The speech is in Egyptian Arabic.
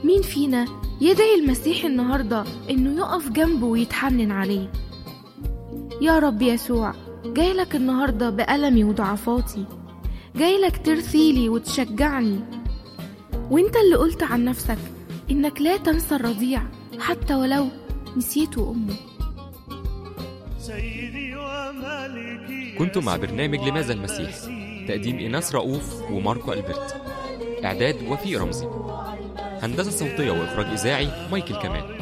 مين فينا يدعي المسيح النهاردة إنه يقف جنبه ويتحنن عليه يا رب يسوع جايلك النهاردة بألمي وضعفاتي جايلك ترثيلي وتشجعني وانت اللي قلت عن نفسك إنك لا تنسى الرضيع حتى ولو نسيته أمه سيدي وملكي كنتم مع برنامج لماذا المسيح تقديم إيناس رؤوف وماركو ألبرت إعداد وفي رمزي هندسة صوتية وإخراج إذاعي مايكل كمال